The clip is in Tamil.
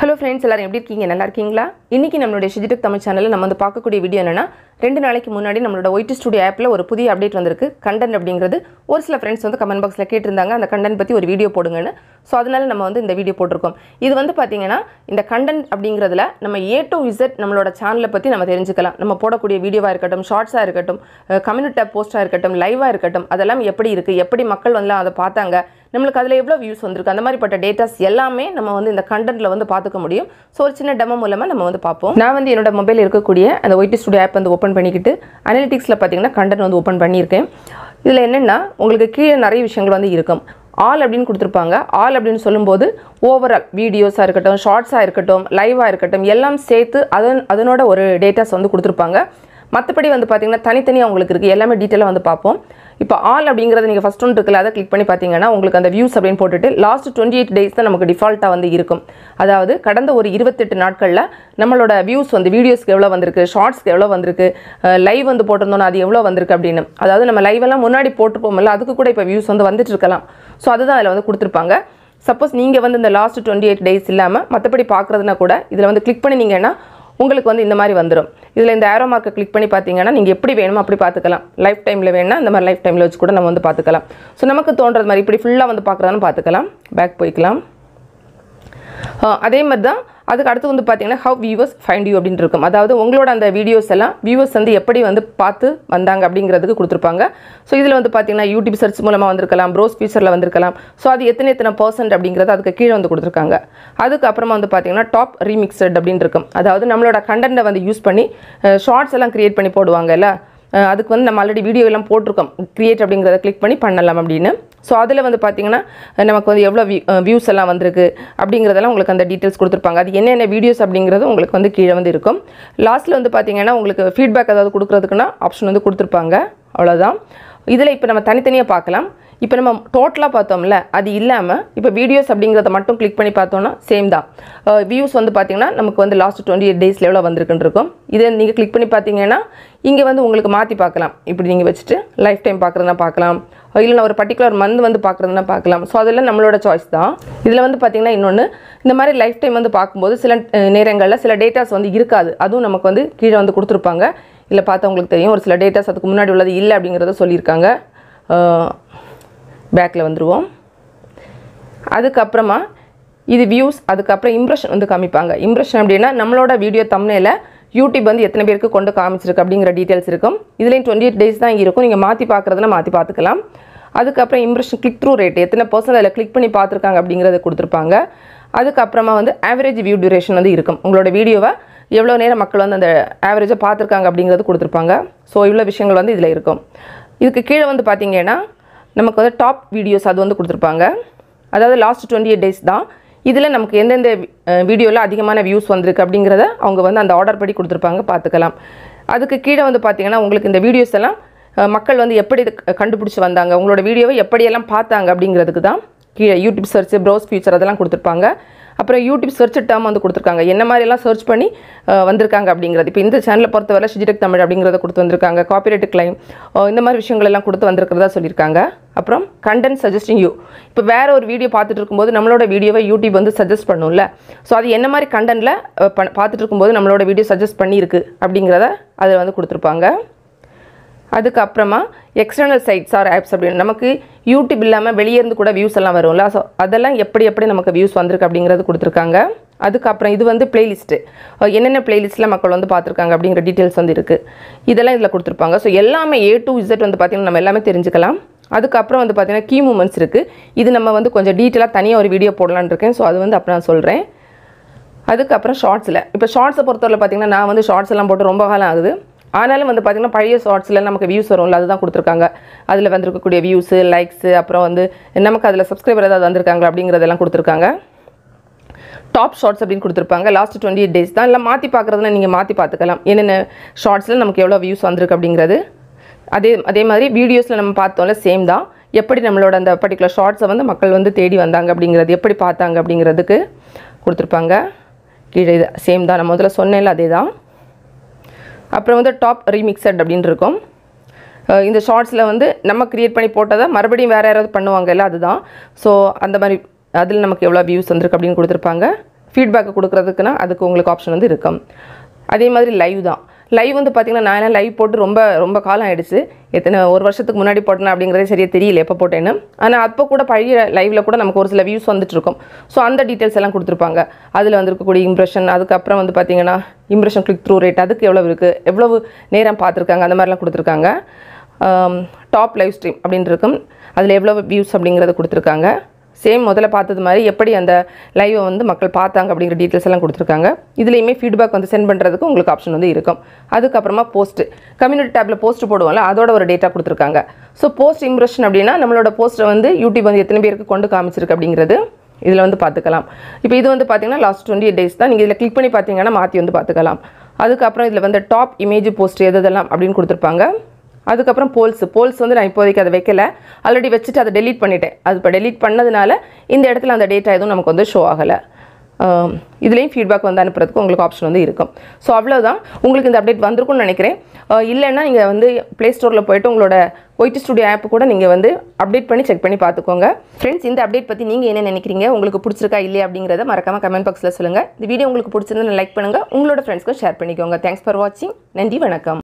ஹலோ ஃப்ரெண்ட்ஸ் எல்லாரும் எப்படி இருக்கீங்க நல்லா இருக்கீங்களா இன்றைக்கி நம்மளுடைய ஷிஜிடெக் தமிழ் சேனலில் நம்ம வந்து பார்க்கக்கூடிய வீடியோ என்னென்னா ரெண்டு நாளைக்கு முன்னாடி நம்மளோட ஒயிட் ஸ்டுடியோ ஆப்பில் ஒரு புதிய அப்டேட் வந்திருக்கு கண்டென்ட் அப்படிங்கிறது ஒரு சில ஃப்ரெண்ட்ஸ் வந்து கமெண்ட் பாக்ஸில் கேட்டிருந்தாங்க அந்த கண்டென்ட் பற்றி ஒரு வீடியோ போடுங்கன்னு ஸோ அதனால நம்ம வந்து இந்த வீடியோ போட்டிருக்கோம் இது வந்து பார்த்தீங்கன்னா இந்த கண்டென்ட் அப்படிங்கிறதுல நம்ம ஏ டு இசட் நம்மளோட சேனலை பற்றி நம்ம தெரிஞ்சுக்கலாம் நம்ம போடக்கூடிய வீடியோவாக இருக்கட்டும் ஷார்ட்ஸாக இருக்கட்டும் கம்யூனிட்டி டேப் போஸ்ட்டாக இருக்கட்டும் லைவாக இருக்கட்டும் அதெல்லாம் எப்படி இருக்குது எப்படி மக்கள் வந்து அதை பார்த்தாங்க நம்மளுக்கு அதில் எவ்வளோ வியூஸ் வந்திருக்கு அந்த மாதிரிப்பட்ட டேட்டாஸ் எல்லாமே நம்ம வந்து இந்த கண்டென்ட்டில் வந்து பார்த்துக்க முடியும் ஸோ ஒரு சின்ன டெமோ மூலமாக நம்ம வந்து பார்ப்போம் நான் வந்து என்னோட மொபைல் இருக்கக்கூடிய அந்த ஒயிட் ஸ்டுடியோ ஆப் வந்து ஓப்பன் பண்ணிக்கிட்டு அனலிட்டிக்ஸில் பார்த்தீங்கன்னா கண்டென்ட் வந்து ஓப்பன் பண்ணியிருக்கேன் இதில் என்னென்னா உங்களுக்கு கீழே நிறைய விஷயங்கள் வந்து இருக்கும் ஆல் அப்படின்னு கொடுத்துருப்பாங்க ஆல் அப்படின்னு சொல்லும்போது ஓவரால் வீடியோஸாக இருக்கட்டும் ஷார்ட்ஸாக இருக்கட்டும் லைவாக இருக்கட்டும் எல்லாம் சேர்த்து அதன் அதனோட ஒரு டேட்டாஸ் வந்து கொடுத்துருப்பாங்க மற்றபடி வந்து பார்த்தீங்கன்னா தனித்தனியாக உங்களுக்கு இருக்குது எல்லாமே டீட்டெயிலாக வந்து பார்ப்போம் இப்போ ஆல் அப்படிங்கிறது நீங்கள் ஃபஸ்ட் ஒன்று இருக்குல்ல அதை கிளிக் பண்ணி பார்த்தீங்கன்னா உங்களுக்கு அந்த வியூஸ் அப்படின்னு போட்டுட்டு லாஸ்ட் டுவெண்ட்டி எயிட் டேஸ் தான் நமக்கு டிஃபால்ட்டாக வந்து இருக்கும் அதாவது கடந்த ஒரு இருபத்தெட்டு நாட்களில் நம்மளோட வியூஸ் வந்து வீடியோஸ்க்கு எவ்வளோ வந்திருக்கு ஷார்ட்ஸ்க்கு எவ்வளோ வந்திருக்கு லைவ் வந்து போட்டிருந்தோன்னா அது எவ்வளோ வந்திருக்கு அப்படின்னு அதாவது நம்ம லைவ் எல்லாம் முன்னாடி போட்டுருப்போம்ல அதுக்கு கூட இப்போ வியூஸ் வந்து வந்துட்டு இருக்கலாம் ஸோ அதுதான் அதில் வந்து கொடுத்துருப்பாங்க சப்போஸ் நீங்கள் வந்து இந்த லாஸ்ட் டுவெண்ட்டி எயிட் டேஸ் இல்லாமல் மற்றபடி பார்க்குறதுனா கூட இதில் வந்து கிளிக் பண்ணினீங்கன்னா உங்களுக்கு வந்து இந்த மாதிரி வந்துடும் இதில் இந்த ஆரோ மார்க்கை கிளிக் பண்ணி பார்த்தீங்கன்னா நீங்கள் எப்படி வேணுமோ அப்படி பார்த்துக்கலாம் லைஃப் டைமில் வேணால் இந்த மாதிரி லைஃப் டைமில் வச்சு கூட நம்ம வந்து பார்த்துக்கலாம் ஸோ நமக்கு தோன்றது மாதிரி இப்படி ஃபுல்லாக வந்து பார்க்குறதான்னு பார்த்துக்கலாம் பேக் போய்க்கலாம் அதே மாதிரி தான் அதுக்கு அடுத்து வந்து பார்த்தீங்கன்னா ஹவ் வியூவர்ஸ் ஃபைண்ட் யூ அப்படின்னு இருக்கும் அதாவது உங்களோட அந்த வீடியோஸ் எல்லாம் வியூவர்ஸ் வந்து எப்படி வந்து பார்த்து வந்தாங்க அப்படிங்கிறதுக்கு கொடுத்துருப்பாங்க ஸோ இதில் வந்து பார்த்தீங்கன்னா யூடியூப் சர்ச் மூலமாக வந்திருக்கலாம் ப்ரோஸ் ஃபீச்சரில் வந்திருக்கலாம் ஸோ அது எத்தனை எத்தனை பர்சன்ட் அப்படிங்கிறது அதுக்கு கீழே வந்து கொடுத்துருக்காங்க அதுக்கப்புறமா வந்து பார்த்தீங்கன்னா டாப் ரீமிக்சட் அப்படின்னு இருக்கும் அதாவது நம்மளோட கண்டென்ட்டை வந்து யூஸ் பண்ணி ஷார்ட்ஸ் எல்லாம் க்ரியேட் பண்ணி போடுவாங்கல்ல அதுக்கு வந்து நம்ம ஆல்ரெடி வீடியோ எல்லாம் போட்டிருக்கோம் க்ரியேட் அப்படிங்கிறத கிளிக் பண்ணி பண்ணலாம் அப்படின்னு ஸோ அதில் வந்து பார்த்திங்கன்னா நமக்கு வந்து எவ்வளோ வியூஸ் எல்லாம் வந்திருக்கு அப்படிங்கிறதெல்லாம் உங்களுக்கு அந்த டீட்டெயில்ஸ் கொடுத்துருப்பாங்க அது என்னென்ன வீடியோஸ் அப்படிங்கிறது உங்களுக்கு வந்து கீழே வந்து இருக்கும் லாஸ்ட்டில் வந்து பார்த்திங்கன்னா உங்களுக்கு ஃபீட்பேக் ஏதாவது கொடுக்குறதுக்குன்னா ஆப்ஷன் வந்து கொடுத்துருப்பாங்க அவ்வளோதான் இதில் இப்போ நம்ம தனித்தனியாக பார்க்கலாம் இப்போ நம்ம டோட்டலாக பார்த்தோம்ல அது இல்லாமல் இப்போ வீடியோஸ் அப்படிங்கிறத மட்டும் கிளிக் பண்ணி பார்த்தோம்னா சேம் தான் வியூஸ் வந்து பார்த்திங்கன்னா நமக்கு வந்து லாஸ்ட் டுவெண்ட்டி எயிட் டேஸில் எவ்வளோ வந்திருக்குன்னு இருக்கும் இதை நீங்கள் கிளிக் பண்ணி பார்த்தீங்கன்னா இங்கே வந்து உங்களுக்கு மாற்றி பார்க்கலாம் இப்படி நீங்கள் வச்சுட்டு லைஃப் டைம் பார்க்குறதுனா பார்க்கலாம் இல்லைனா ஒரு பர்டிகுலர் மந்த் வந்து பார்க்குறதுனா பார்க்கலாம் ஸோ அதெல்லாம் நம்மளோட சாய்ஸ் தான் இதில் வந்து பார்த்திங்கன்னா இன்னொன்று இந்த மாதிரி லைஃப் டைம் வந்து பார்க்கும்போது சில நேரங்களில் சில டேட்டாஸ் வந்து இருக்காது அதுவும் நமக்கு வந்து கீழே வந்து கொடுத்துருப்பாங்க இல்லை பார்த்தா உங்களுக்கு தெரியும் ஒரு சில டேட்டாஸ் அதுக்கு முன்னாடி உள்ளது இல்லை அப்படிங்கிறத சொல்லியிருக்காங்க பேக்கில் வந்துடுவோம் அதுக்கப்புறமா இது வியூஸ் அதுக்கப்புறம் இம்ப்ரெஷன் வந்து காமிப்பாங்க இம்ப்ரெஷன் அப்படின்னா நம்மளோட வீடியோ தம்னையில் யூடியூப் வந்து எத்தனை பேருக்கு கொண்டு காமிச்சிருக்கு அப்படிங்கிற டீட்டெயில்ஸ் இருக்கும் இதுலேயும் டுவெண்ட்டி எயிட் டேஸ் தான் இருக்கும் நீங்கள் மாற்றி பார்க்குறதுனா மாற்றி பார்த்துக்கலாம் அதுக்கப்புறம் இம்ப்ரெஷன் கிளிக் த்ரூ ரேட் எத்தனை பர்சன்ட் அதில் கிளிக் பண்ணி பார்த்துருக்காங்க அப்படிங்கிறத கொடுத்துருப்பாங்க அதுக்கப்புறமா வந்து ஆவரேஜ் வியூ டியூரேஷன் வந்து இருக்கும் உங்களோட வீடியோவை எவ்வளோ நேரம் மக்கள் வந்து அந்த ஆவரேஜாக பார்த்துருக்காங்க அப்படிங்கிறது கொடுத்துருப்பாங்க ஸோ இவ்வளோ விஷயங்கள் வந்து இதில் இருக்கும் இதுக்கு கீழே வந்து பார்த்தீங்கன்னா நமக்கு வந்து டாப் வீடியோஸ் அது வந்து கொடுத்துருப்பாங்க அதாவது லாஸ்ட் டுவெண்ட்டி எயிட் டேஸ் தான் இதில் நமக்கு எந்தெந்த வீடியோவில் அதிகமான வியூஸ் வந்திருக்கு அப்படிங்கிறத அவங்க வந்து அந்த ஆர்டர் படி கொடுத்துருப்பாங்க பார்த்துக்கலாம் அதுக்கு கீழே வந்து பார்த்தீங்கன்னா உங்களுக்கு இந்த வீடியோஸ் எல்லாம் மக்கள் வந்து எப்படி கண்டுபிடிச்சி வந்தாங்க உங்களோட வீடியோவை எப்படியெல்லாம் பார்த்தாங்க அப்படிங்கிறதுக்கு தான் கீழே யூடியூப் சர்ச் ப்ரௌஸ் ஃபியூச்சர் அதெல்லாம் கொடுத்துருப்பாங்க அப்புறம் யூடியூப் சர்ச் டேர்ம் வந்து கொடுத்துருக்காங்க என்ன மாதிரிலாம் சர்ச் பண்ணி வந்திருக்காங்க அப்படிங்கிறது இப்போ இந்த சேனலை பொறுத்தவரை ஷிஜிடெக் தமிழ் அப்படிங்கிறத கொடுத்து வந்திருக்காங்க காப்பிரைட் கிளைம் இந்த மாதிரி விஷயங்கள் எல்லாம் கொடுத்து வந்திருக்கிறதா சொல்லியிருக்காங்க அப்புறம் கண்டென்ட் சஜஸ்டிங் யூ இப்போ வேற ஒரு வீடியோ பார்த்துட்டு இருக்கும்போது நம்மளோட வீடியோவை யூடியூப் வந்து சஜஸ்ட் பண்ணும்ல ஸோ அது என்ன மாதிரி கண்டென்ட்டில் பார்த்துட்டு இருக்கும்போது நம்மளோட வீடியோ சஜஸ்ட் பண்ணியிருக்கு அப்படிங்கிறத அதை வந்து கொடுத்துருப்பாங்க அதுக்கப்புறமா எக்ஸ்டர்னல் சைட்ஸ் ஆர் ஆப்ஸ் அப்படின்னு நமக்கு யூடியூப் இல்லாமல் வெளியேருந்து கூட வியூஸ் எல்லாம் வரும்ல ஸோ அதெல்லாம் எப்படி எப்படி நமக்கு வியூஸ் வந்திருக்கு அப்படிங்கிறது கொடுத்துருக்காங்க அதுக்கப்புறம் இது வந்து பிளேலிஸ்ட்டு என்னென்ன பிளேலிஸ்ட்டில் மக்கள் வந்து பார்த்துருக்காங்க அப்படிங்கிற டீட்டெயில்ஸ் வந்து இருக்குது இதெல்லாம் இதில் கொடுத்துருப்பாங்க ஸோ எல்லாமே ஏ டு இசட் வந்து பார்த்திங்கன்னா நம்ம எல்லாமே தெரிஞ்சுக்கலாம் அதுக்கப்புறம் வந்து பார்த்திங்கன்னா கீ மூமெண்ட்ஸ் இருக்குது இது நம்ம வந்து கொஞ்சம் டீட்டெயிலாக தனியாக ஒரு வீடியோ போடலான்னு இருக்கேன் ஸோ அது வந்து அப்புறம் நான் சொல்கிறேன் அதுக்கப்புறம் ஷார்ட்ஸில் இப்போ ஷார்ட்ஸை பொறுத்தவரை பார்த்திங்கன்னா நான் வந்து ஷார்ட்ஸ் எல்லாம் போட்டு ரொம்ப காலம் ஆகுது ஆனாலும் வந்து பார்த்திங்கன்னா பழைய ஷார்ட்ஸில் நமக்கு வியூஸ் வரும்ல அதுதான் கொடுத்துருக்காங்க அதில் வந்திருக்கக்கூடிய வியூஸு லைக்ஸு அப்புறம் வந்து நமக்கு அதில் சப்ஸ்கிரைபர் ஏதாவது வந்திருக்காங்க அப்படிங்கிறதெல்லாம் கொடுத்துருக்காங்க டாப் ஷார்ட்ஸ் அப்படின்னு கொடுத்துருப்பாங்க லாஸ்ட் டுவெண்ட்டி எயிட் டேஸ் தான் இல்லை மாற்றி பார்க்குறதுனா நீங்கள் மாற்றி பார்த்துக்கலாம் என்னென்ன ஷார்ட்ஸில் நமக்கு எவ்வளோ வியூஸ் வந்திருக்கு அப்படிங்கிறது அதே அதே மாதிரி வீடியோஸில் நம்ம பார்த்தோம்ல சேம் தான் எப்படி நம்மளோட அந்த பர்டிகுலர் ஷார்ட்ஸை வந்து மக்கள் வந்து தேடி வந்தாங்க அப்படிங்கிறது எப்படி பார்த்தாங்க அப்படிங்கிறதுக்கு கொடுத்துருப்பாங்க கீழே இது சேம் தான் நான் முதல்ல சொன்னேன்ல அதே தான் அப்புறம் வந்து டாப் ரீமிக்சட் அப்படின்னு இருக்கும் இந்த ஷார்ட்ஸில் வந்து நம்ம க்ரியேட் பண்ணி போட்டதை மறுபடியும் வேறு யாராவது பண்ணுவாங்கல்ல அதுதான் ஸோ அந்த மாதிரி அதில் நமக்கு எவ்வளோ வியூஸ் வந்திருக்கு அப்படின்னு கொடுத்துருப்பாங்க ஃபீட்பேக்கை கொடுக்குறதுக்குன்னா அதுக்கு உங்களுக்கு ஆப்ஷன் வந்து இருக்கும் அதே மாதிரி லைவ் தான் லைவ் வந்து பார்த்திங்கன்னா நான் எல்லாம் லைவ் போட்டு ரொம்ப ரொம்ப காலம் ஆயிடுச்சு எத்தனை ஒரு வருஷத்துக்கு முன்னாடி போட்டேன் அப்படிங்கிறதே சரியாக தெரியல எப்போ போட்டேன்னு ஆனால் அப்போ கூட பழைய லைவில் கூட நமக்கு ஒரு சில வியூஸ் வந்துட்டு இருக்கும் ஸோ அந்த டீட்டெயில்ஸ் எல்லாம் கொடுத்துருப்பாங்க அதில் வந்திருக்கக்கூடிய இம்ப்ரெஷன் அதுக்கப்புறம் வந்து பார்த்திங்கன்னா இம்ப்ரெஷன் கிளிக் த்ரூ ரேட் அதுக்கு எவ்வளோ இருக்குது எவ்வளவு நேரம் பார்த்துருக்காங்க அந்த மாதிரிலாம் கொடுத்துருக்காங்க டாப் லைவ் ஸ்ட்ரீம் அப்படின்னு இருக்கும் அதில் எவ்வளோ வியூஸ் அப்படிங்கிறத கொடுத்துருக்காங்க சேம் முதல்ல பார்த்தது மாதிரி எப்படி அந்த லைவை வந்து மக்கள் பார்த்தாங்க அப்படிங்கிற டீட்டெயில்ஸ் எல்லாம் கொடுத்துருக்காங்க இதுலேயுமே ஃபீட்பேக் வந்து சென்ட் பண்ணுறதுக்கு உங்களுக்கு ஆப்ஷன் வந்து இருக்கும் அதுக்கப்புறமா போஸ்ட் கம்யூனிட்டி டேப்பில் போஸ்ட் போடுவோம்ல அதோட ஒரு டேட்டா கொடுத்துருக்காங்க ஸோ போஸ்ட் இம்ப்ரெஷன் அப்படின்னா நம்மளோட போஸ்ட்டை வந்து யூடியூப் வந்து எத்தனை பேருக்கு கொண்டு காமிச்சிருக்கு அப்படிங்கிறது இதில் வந்து பார்த்துக்கலாம் இப்போ இது வந்து பார்த்தீங்கன்னா லாஸ்ட் டுவெண்ட்டி எயிட் டேஸ் தான் நீங்கள் இதில் கிளிக் பண்ணி பார்த்தீங்கன்னா மாற்றி வந்து பார்த்துக்கலாம் அதுக்கப்புறம் இதில் வந்து டாப் இமேஜ் போஸ்ட் எது எதெல்லாம் அப்படின்னு கொடுத்துருப்பாங்க அதுக்கப்புறம் போல்ஸ் போல்ஸ் வந்து நான் இப்போதைக்கு அதை வைக்கல ஆல்ரெடி வச்சுட்டு அதை டெலீட் பண்ணிட்டேன் அது இப்போ டெலீட் பண்ணதுனால இந்த இடத்துல அந்த டேட்டா எதுவும் நமக்கு வந்து ஷோ ஆகலை இதுலேயும் ஃபீட்பேக் வந்து அனுப்புறதுக்கு உங்களுக்கு ஆப்ஷன் வந்து இருக்கும் ஸோ அவ்வளோதான் உங்களுக்கு இந்த அப்டேட் வந்திருக்கும்னு நினைக்கிறேன் அஹ் இல்லைன்னா நீங்கள் வந்து ப்ளே ஸ்டோரில் போயிட்டு உங்களோட ஒயிட் ஸ்டுடியோ ஆப் கூட நீங்கள் வந்து அப்டேட் பண்ணி செக் பண்ணி பார்த்துக்கோங்க ஃப்ரெண்ட்ஸ் இந்த அப்டேட் பற்றி நீங்கள் என்ன நினைக்கிறீங்க உங்களுக்கு பிடிச்சிருக்கா இல்லையா அப்படிங்கிறத மறக்காமல் கமெண்ட் பாக்ஸில் சொல்லுங்கள் இந்த வீடியோ உங்களுக்கு பிடிச்சிருந்தா லைக் பண்ணுங்கள் உங்களோட ஃப்ரெண்ட்ஸ்க்கு ஷேர் பண்ணிக்கோங்க தேங்க்ஸ் ஃபார் வாட்சிங் நன்றி வணக்கம்